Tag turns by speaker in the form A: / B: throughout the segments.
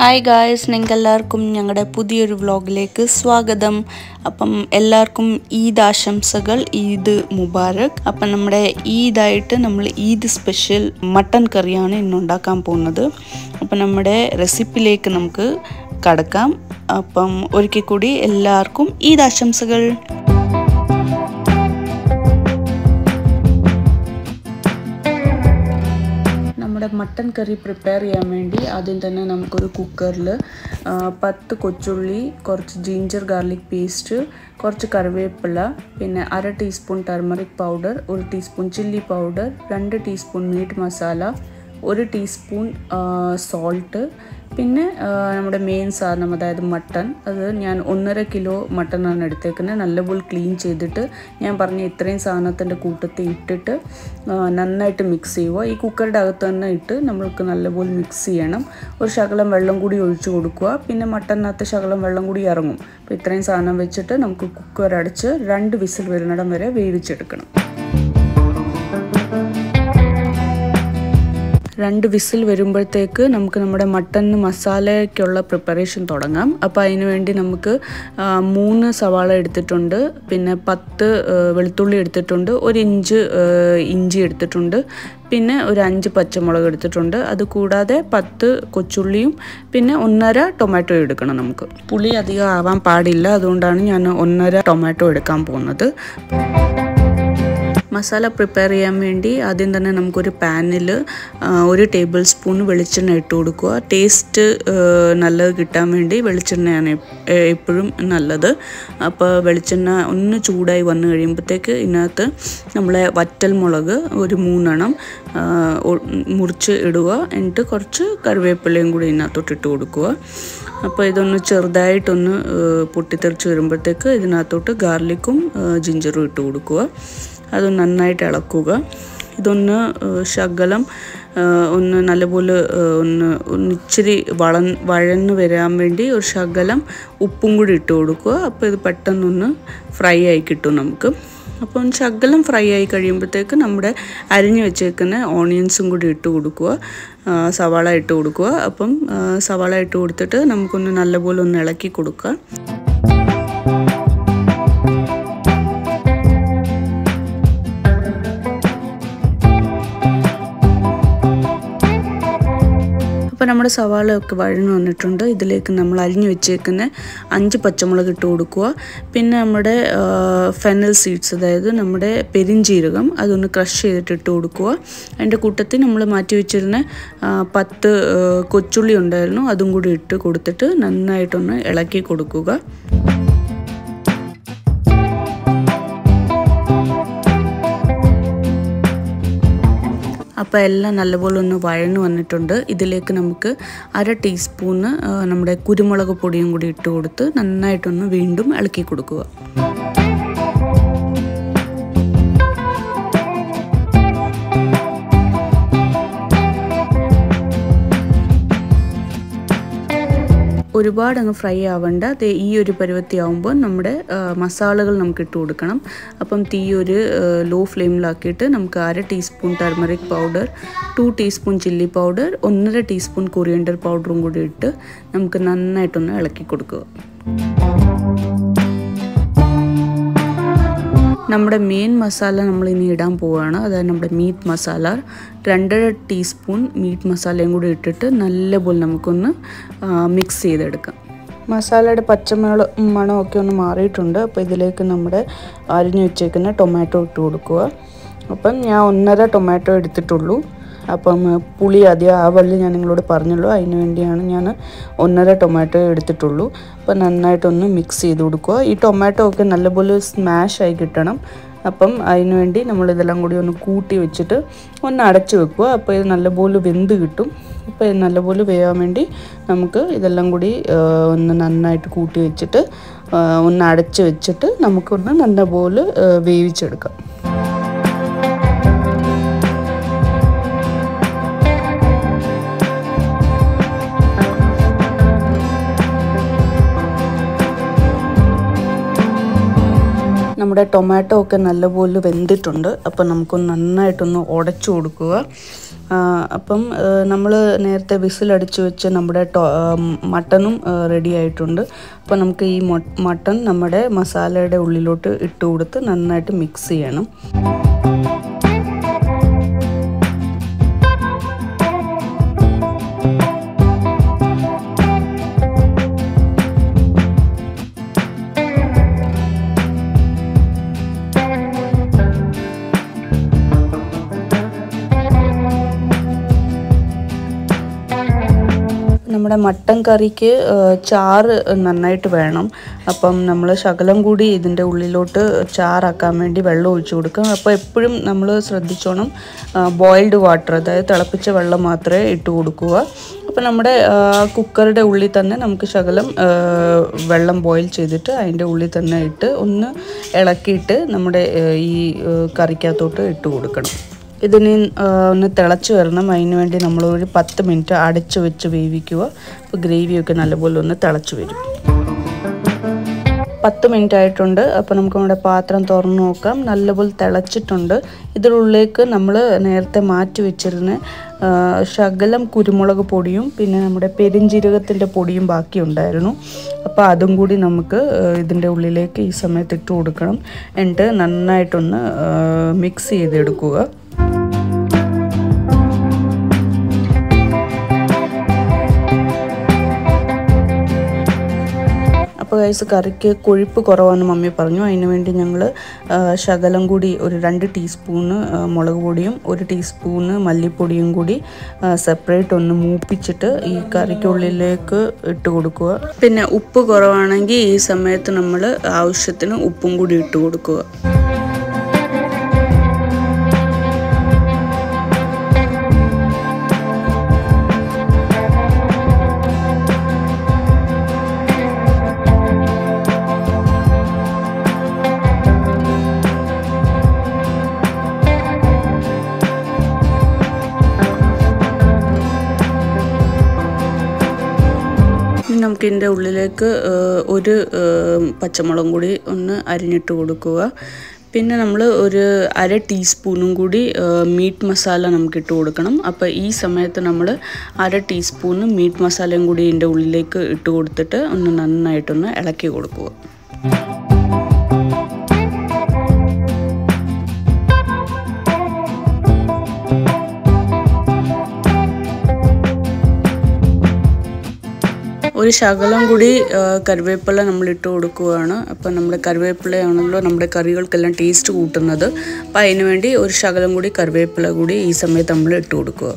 A: hi guys നിങ്ങൾക്ക് എല്ലാവർക്കും ഞങ്ങളുടെ പുതിയൊരു വ്ളോഗിലേക്ക് സ്വാഗതം അപ്പം എല്ലാവർക്കും ഈദ് ആശംസകൾ ഈദ് മുബാരക് അപ്പം നമ്മുടെ ഈദായിട്ട് നമ്മൾ ഈദ് സ്പെഷ്യൽ മട്ടൻ കറിയാണ് ഇന്ന് ഉണ്ടാക്കാൻ പോകുന്നത് അപ്പം നമ്മുടെ റെസിപ്പിയിലേക്ക് നമുക്ക് കടക്കാം അപ്പം ഒരിക്കൽ കൂടി എല്ലാവർക്കും ഈദ് ആശംസകൾ നമ്മുടെ മട്ടൻ കറി പ്രിപ്പയർ ചെയ്യാൻ വേണ്ടി ആദ്യം തന്നെ നമുക്കൊരു കുക്കറിൽ പത്ത് കൊച്ചുള്ളി കുറച്ച് ജിഞ്ചർ ഗാർലിക് പേസ്റ്റ് കുറച്ച് കറിവേപ്പില പിന്നെ അര ടീസ്പൂൺ ടർമറിക് പൗഡർ ഒരു ടീസ്പൂൺ ചില്ലി പൗഡർ രണ്ട് ടീസ്പൂൺ മീറ്റ് മസാല ഒരു ടീസ്പൂൺ സോൾട്ട് പിന്നെ നമ്മുടെ മെയിൻ സാധനം അതായത് മട്ടൺ അത് ഞാൻ ഒന്നര കിലോ മട്ടനാണ് എടുത്തേക്കുന്നത് നല്ലപോലെ ക്ലീൻ ചെയ്തിട്ട് ഞാൻ പറഞ്ഞ ഇത്രയും സാധനത്തിൻ്റെ കൂട്ടത്തിൽ ഇട്ടിട്ട് നന്നായിട്ട് മിക്സ് ചെയ്യുക ഈ കുക്കറുടെ അകത്ത് തന്നെ ഇട്ട് നമ്മൾക്ക് നല്ലപോലെ മിക്സ് ചെയ്യണം ഒരു ശകലം വെള്ളം കൂടി ഒഴിച്ചു കൊടുക്കുക പിന്നെ മട്ടനകത്ത് ശകലം വെള്ളം കൂടി ഇറങ്ങും അപ്പോൾ ഇത്രയും സാധനം വെച്ചിട്ട് നമുക്ക് കുക്കർ അടച്ച് രണ്ട് വിസിൽ വരുന്നിടം വരെ വേവിച്ചെടുക്കണം രണ്ട് വിസിൽ വരുമ്പോഴത്തേക്ക് നമുക്ക് നമ്മുടെ മട്ടൺ മസാലയ്ക്കുള്ള പ്രിപ്പറേഷൻ തുടങ്ങാം അപ്പോൾ അതിന് വേണ്ടി നമുക്ക് മൂന്ന് സവാള എടുത്തിട്ടുണ്ട് പിന്നെ പത്ത് വെളുത്തുള്ളി എടുത്തിട്ടുണ്ട് ഒരു ഇഞ്ച് ഇഞ്ചി എടുത്തിട്ടുണ്ട് പിന്നെ ഒരു അഞ്ച് പച്ചമുളക് എടുത്തിട്ടുണ്ട് അത് കൂടാതെ പത്ത് കൊച്ചുള്ളിയും പിന്നെ ഒന്നര ടൊമാറ്റോ എടുക്കണം നമുക്ക് പുളി അധികം ആവാൻ പാടില്ല അതുകൊണ്ടാണ് ഞാൻ ഒന്നര ടൊമാറ്റോ എടുക്കാൻ പോകുന്നത് മസാല പ്രിപ്പയർ ചെയ്യാൻ വേണ്ടി ആദ്യം തന്നെ നമുക്കൊരു പാനിൽ ഒരു ടേബിൾ സ്പൂൺ വെളിച്ചെണ്ണ ഇട്ട് കൊടുക്കുക ടേസ്റ്റ് നല്ലത് കിട്ടാൻ വേണ്ടി വെളിച്ചെണ്ണയാണ് എപ്പോഴും നല്ലത് അപ്പോൾ വെളിച്ചെണ്ണ ഒന്ന് ചൂടായി വന്നു കഴിയുമ്പോഴത്തേക്ക് ഇതിനകത്ത് നമ്മളെ വറ്റൽ മുളക് ഒരു മൂന്നെണ്ണം മുറിച്ച് ഇടുക എന്നിട്ട് കുറച്ച് കറിവേപ്പിലയും കൂടി ഇതിനകത്തോട്ട് ഇട്ട് കൊടുക്കുക അപ്പോൾ ഇതൊന്ന് ചെറുതായിട്ടൊന്ന് പൊട്ടിത്തെറിച്ച് വരുമ്പോഴത്തേക്ക് ഇതിനകത്തോട്ട് ഗാർലിക്കും ജിഞ്ചറും ഇട്ട് കൊടുക്കുക അത് നന്നായിട്ട് ഇളക്കുക ഇതൊന്ന് ശകലം ഒന്ന് നല്ലപോലെ ഒന്ന് ഒന്ന് ഇച്ചിരി വള വഴന്ന് വരാൻ വേണ്ടി ഒരു ശകലം ഉപ്പും കൂടി ഇട്ട് കൊടുക്കുക അപ്പോൾ ഇത് പെട്ടെന്നൊന്ന് ഫ്രൈ ആയി കിട്ടും നമുക്ക് അപ്പം ശകലം ഫ്രൈ ആയി കഴിയുമ്പോഴത്തേക്ക് നമ്മുടെ അരിഞ്ഞു വെച്ചേക്കുന്ന ഓണിയൻസും കൂടി ഇട്ട് കൊടുക്കുക സവാള ഇട്ട് കൊടുക്കുക അപ്പം സവാള ഇട്ട് കൊടുത്തിട്ട് നമുക്കൊന്ന് നല്ലപോലെ ഒന്ന് ഇളക്കി കൊടുക്കുക അപ്പോൾ നമ്മുടെ സവാളയൊക്കെ വഴന്നു വന്നിട്ടുണ്ട് ഇതിലേക്ക് നമ്മൾ അരിഞ്ഞു വെച്ചേക്കുന്ന അഞ്ച് പച്ചമുളക് ഇട്ട് കൊടുക്കുക പിന്നെ നമ്മുടെ ഫെനൽ സീഡ്സ് അതായത് നമ്മുടെ പെരിഞ്ചീരകം അതൊന്ന് ക്രഷ് ചെയ്തിട്ട് ഇട്ട് കൊടുക്കുക അതിൻ്റെ കൂട്ടത്തിൽ നമ്മൾ മാറ്റി വെച്ചിരുന്ന പത്ത് കൊച്ചുള്ളി ഉണ്ടായിരുന്നു അതും കൂടി ഇട്ട് കൊടുത്തിട്ട് നന്നായിട്ടൊന്ന് ഇളക്കി കൊടുക്കുക അപ്പോൾ എല്ലാം നല്ലപോലെ ഒന്ന് വഴന്നു വന്നിട്ടുണ്ട് ഇതിലേക്ക് നമുക്ക് അര ടീസ്പൂണ് നമ്മുടെ കുരുമുളക് പൊടിയും കൂടി ഇട്ട് കൊടുത്ത് നന്നായിട്ടൊന്ന് വീണ്ടും ഇളക്കി കൊടുക്കുക ഒരുപാട് അങ്ങ് ഫ്രൈ ആവണ്ട അത് ഈ ഒരു പരുവത്തി ആവുമ്പോൾ നമ്മുടെ മസാലകൾ നമുക്ക് ഇട്ട് കൊടുക്കണം അപ്പം തീ ഒരു ലോ ഫ്ലെയിമിലാക്കിയിട്ട് നമുക്ക് അര teaspoon turmeric powder two teaspoon chilli powder ഒന്നര ടീസ്പൂൺ കൊറിയൻഡർ പൗഡറും കൂടി ഇട്ട് നമുക്ക് നന്നായിട്ടൊന്ന് ഇളക്കി കൊടുക്കുക നമ്മുടെ മെയിൻ മസാല നമ്മൾ ഇനി ഇടാൻ പോവുകയാണ് അതായത് നമ്മുടെ മീറ്റ് മസാല രണ്ടര ടീസ്പൂൺ മീറ്റ് മസാലയും കൂടി ഇട്ടിട്ട് നല്ലപോലെ നമുക്കൊന്ന് മിക്സ് ചെയ്തെടുക്കാം മസാലയുടെ പച്ചമണ മണമൊക്കെ ഒന്ന് മാറിയിട്ടുണ്ട് അപ്പോൾ ഇതിലേക്ക് നമ്മുടെ അരിഞ്ഞു വെച്ചേക്കുന്ന ടൊമാറ്റോ ഇട്ട് കൊടുക്കുക അപ്പം ഞാൻ ഒന്നര ടൊമാറ്റോ എടുത്തിട്ടുള്ളൂ അപ്പം പുളി അധികം ആവല്ല ഞാൻ നിങ്ങളോട് പറഞ്ഞുള്ളൂ അതിന് വേണ്ടിയാണ് ഞാൻ ഒന്നര ടൊമാറ്റോ എടുത്തിട്ടുള്ളൂ അപ്പം നന്നായിട്ടൊന്ന് മിക്സ് ചെയ്ത് കൊടുക്കുക ഈ ടൊമാറ്റോ ഒക്കെ നല്ലപോലെ സ്മാഷ് ആയി കിട്ടണം അപ്പം അതിന് വേണ്ടി നമ്മളിതെല്ലാം കൂടി ഒന്ന് കൂട്ടി വെച്ചിട്ട് ഒന്ന് അടച്ച് വെക്കുക അപ്പോൾ ഇത് നല്ലപോലെ വെന്ത് കിട്ടും അപ്പോൾ ഇത് നല്ലപോലെ വേവാൻ വേണ്ടി നമുക്ക് ഇതെല്ലാം കൂടി ഒന്ന് നന്നായിട്ട് കൂട്ടി വെച്ചിട്ട് ഒന്ന് അടച്ച് വെച്ചിട്ട് നമുക്കൊന്ന് നല്ലപോലെ വേവിച്ചെടുക്കാം നമ്മുടെ ടൊമാറ്റോ ഒക്കെ നല്ലപോലെ വെന്തിട്ടുണ്ട് അപ്പം നമുക്കൊന്ന് നന്നായിട്ടൊന്ന് ഉടച്ചു കൊടുക്കുക ആ, അപ്പം നമ്മൾ നേരത്തെ വിസിലടിച്ച് വെച്ച് നമ്മുടെ ടൊ ആ, മട്ടനും റെഡി ആയിട്ടുണ്ട് അപ്പോൾ നമുക്ക് ഈ മൊ- മട്ടൺ നമ്മുടെ മസാലയുടെ ഉള്ളിലോട്ട് ഇട്ട് കൊടുത്ത് നന്നായിട്ട് മിക്സ് ചെയ്യണം നമ്മുടെ മട്ടൻ കറിക്ക് ആ, ചാറ് നന്നായിട്ട് വേണം അപ്പം നമ്മൾ ശകലം കൂടി ഇതിൻ്റെ ഉള്ളിലോട്ട് ചാറാക്കാൻ വേണ്ടി വെള്ളം ഒഴിച്ചു കൊടുക്കും അപ്പോൾ എപ്പോഴും നമ്മൾ ശ്രദ്ധിച്ചോണം ബോയിൽഡ് വാട്ടർ അതായത് തിളപ്പിച്ച വെള്ളം മാത്രമേ ഇട്ട് കൊടുക്കുക അപ്പോൾ നമ്മുടെ ആ, കുക്കറുടെ ഉള്ളിൽ തന്നെ നമുക്ക് ശകലം ആ, വെള്ളം ബോയിൽ ചെയ്തിട്ട് അതിൻ്റെ ഉള്ളിൽ തന്നെ ഇട്ട് ഒന്ന് ഇളക്കിയിട്ട് നമ്മുടെ ആ, ഈ ആ, കറിക്കകത്തോട്ട് ഇട്ട് കൊടുക്കണം ഇതിന് ആ, ഒന്ന് തിളച്ച് വരണം അതിന് വേണ്ടി നമ്മൾ ഒരു പത്ത് മിനിറ്റ് അടച്ചു വെച്ച് വേവിക്കുക അപ്പോൾ ഗ്രേവിയൊക്കെ നല്ലപോലെ ഒന്ന് തിളച്ച് വരും പത്ത് മിനിറ്റ് ആയിട്ടുണ്ട് അപ്പോൾ നമുക്ക് നമ്മുടെ പാത്രം തുറന്ന് നോക്കാം നല്ലപോലെ തിളച്ചിട്ടുണ്ട് ഇതിനുള്ളിലേക്ക് നമ്മൾ നേരത്തെ മാറ്റി വെച്ചിരുന്ന ആ, ശകലം കുരുമുളക് പൊടിയും പിന്നെ നമ്മുടെ പെരിഞ്ജീരകത്തിൻ്റെ പൊടിയും ബാക്കി ഉണ്ടായിരുന്നു അപ്പോൾ അതും കൂടി നമുക്ക് ആ, ഇതിൻ്റെ ഉള്ളിലേക്ക് ഈ സമയത്ത് ഇട്ട് കൊടുക്കണം എന്നിട്ട് നന്നായിട്ടൊന്ന് മിക്സ് ചെയ്തെടുക്കുക അപ്പോൾ ഗൈസ് കറിക്ക് കൊഴുപ്പ് കുറവാണെന്ന് മമ്മി പറഞ്ഞു അതിന് വേണ്ടി ഞങ്ങൾ ശകലം കൂടി ഒരു രണ്ട് ടീസ്പൂണ് ആ, മുളക് പൊടിയും ഒരു ടീസ്പൂണ് മല്ലിപ്പൊടിയും കൂടി സെപ്പറേറ്റ് ഒന്ന് മൂപ്പിച്ചിട്ട് ഈ കറിക്കുള്ളിലേക്ക് ഇട്ട് കൊടുക്കുക പിന്നെ ഉപ്പ് കുറവാണെങ്കിൽ ഈ സമയത്ത് നമ്മൾ ആവശ്യത്തിന് ഉപ്പും കൂടി ഇട്ട് കൊടുക്കുക ഇനി നമുക്ക് ഇതിൻ്റെ ഉള്ളിലേക്ക് ആ, ഒരു ആ, പച്ചമുളകും കൂടി ഒന്ന് അരിഞ്ഞിട്ട് കൊടുക്കുക പിന്നെ നമ്മൾ ഒരു അര ടീസ്പൂണും കൂടി ആ, മീറ്റ് മസാല നമുക്ക് ഇട്ട് കൊടുക്കണം അപ്പോൾ ഈ സമയത്ത് നമ്മൾ അര ടീസ്പൂണ് മീറ്റ് മസാലയും കൂടി ഇതിൻ്റെ ഉള്ളിലേക്ക് ഇട്ട് കൊടുത്തിട്ട് ഒന്ന് നന്നായിട്ടൊന്ന് ഇളക്കി കൊടുക്കുക ഒരു ശകലം കൂടി ആ, കറിവേപ്പില നമ്മൾ ഇട്ട് കൊടുക്കുകയാണ് അപ്പം നമ്മുടെ കറിവേപ്പിലയാണല്ലോ നമ്മുടെ കറികൾക്കെല്ലാം ടേസ്റ്റ് കൂട്ടുന്നത് അപ്പം അതിന് വേണ്ടി ഒരു ശകലം കൂടി കറിവേപ്പില കൂടി ഈ സമയത്ത് നമ്മൾ ഇട്ട് കൊടുക്കുക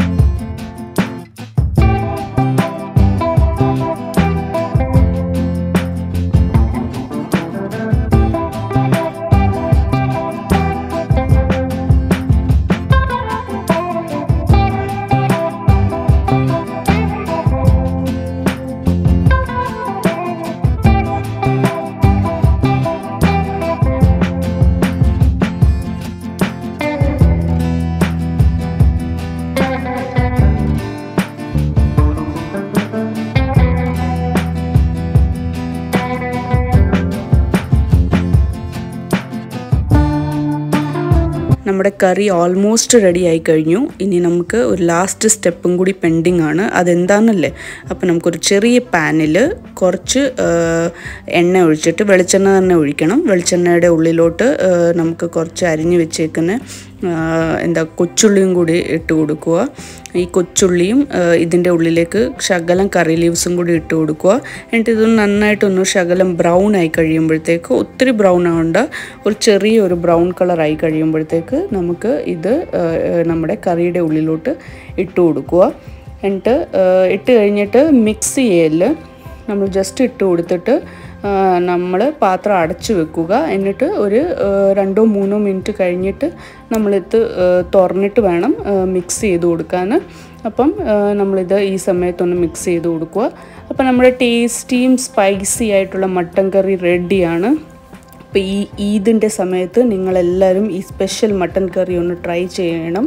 A: നമ്മുടെ കറി ഓൾമോസ്റ്റ് റെഡി ആയി കഴിഞ്ഞു ഇനി നമുക്ക് ഒരു ലാസ്റ്റ് സ്റ്റെപ്പും കൂടി പെൻഡിങ് ആണ് അതെന്താണെന്നല്ലേ അപ്പോൾ നമുക്കൊരു ചെറിയ പാനിൽ കുറച്ച് ആ, എണ്ണ ഒഴിച്ചിട്ട് വെളിച്ചെണ്ണ തന്നെ ഒഴിക്കണം വെളിച്ചെണ്ണയുടെ ഉള്ളിലോട്ട് ആ, നമുക്ക് കുറച്ച് അരിഞ്ഞ് വെച്ചേക്കുന്ന ആ, എന്താ കൊച്ചുള്ളിയും കൂടി ഇട്ട് കൊടുക്കുക ഈ കൊച്ചുള്ളിയും ആ, ഇതിൻ്റെ ഉള്ളിലേക്ക് ശകലം കറി ലീവ്സും കൂടി ഇട്ട് കൊടുക്കുക എന്നിട്ട് ഇത് നന്നായിട്ടൊന്ന് ശകലം ബ്രൗൺ ആയി കഴിയുമ്പോഴത്തേക്ക് ഒത്തിരി ബ്രൗൺ ആവേണ്ട ഒരു ചെറിയ ഒരു ബ്രൗൺ കളർ ആയി കഴിയുമ്പോഴത്തേക്ക് നമുക്ക് ഇത് ആ, ആ, നമ്മുടെ കറിയുടെ ഉള്ളിലോട്ട് ഇട്ട് കൊടുക്കുക എന്നിട്ട് ആ, ഇട്ട് കഴിഞ്ഞിട്ട് മിക്സ് ചെയ്യല് നമ്മൾ ജസ്റ്റ് ഇട്ട് കൊടുത്തിട്ട് നമ്മൾ പാത്രം അടച്ചു വെക്കുക എന്നിട്ട് ഒരു ആ, രണ്ടോ മൂന്നോ മിനിറ്റ് കഴിഞ്ഞിട്ട് നമ്മളിത് ആ, തുറന്നിട്ട് വേണം മിക്സ് ചെയ്ത് കൊടുക്കാൻ അപ്പം ആ, നമ്മളിത് ഈ സമയത്തൊന്ന് മിക്സ് ചെയ്ത് കൊടുക്കുക അപ്പം നമ്മുടെ ടേസ്റ്റിയും സ്പൈസി ആയിട്ടുള്ള മട്ടൻ കറി റെഡിയാണ് അപ്പോൾ ഈ ഈദിൻ്റെ സമയത്ത് നിങ്ങളെല്ലാവരും ഈ സ്പെഷ്യൽ മട്ടൻ കറി ഒന്ന് ട്രൈ ചെയ്യണം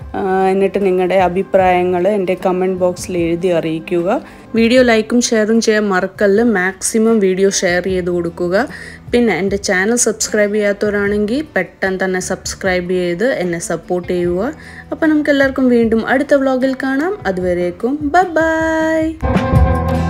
A: ആ, എന്നിട്ട് നിങ്ങളുടെ അഭിപ്രായങ്ങൾ എൻ്റെ കമൻറ്റ് ബോക്സിൽ എഴുതി അറിയിക്കുക വീഡിയോ ലൈക്കും ഷെയറും ചെയ്യാൻ മറക്കല്ല മാക്സിമം വീഡിയോ ഷെയർ ചെയ്ത് കൊടുക്കുക പിന്നെ എൻ്റെ ചാനൽ സബ്സ്ക്രൈബ് ചെയ്യാത്തവരാണെങ്കിൽ പെട്ടെന്ന് തന്നെ സബ്സ്ക്രൈബ് ചെയ്ത് എന്നെ സപ്പോർട്ട് ചെയ്യുക അപ്പോൾ നമുക്ക് എല്ലാവർക്കും വീണ്ടും അടുത്ത വ്ളോഗിൽ കാണാം അതുവരേക്കും ബൈ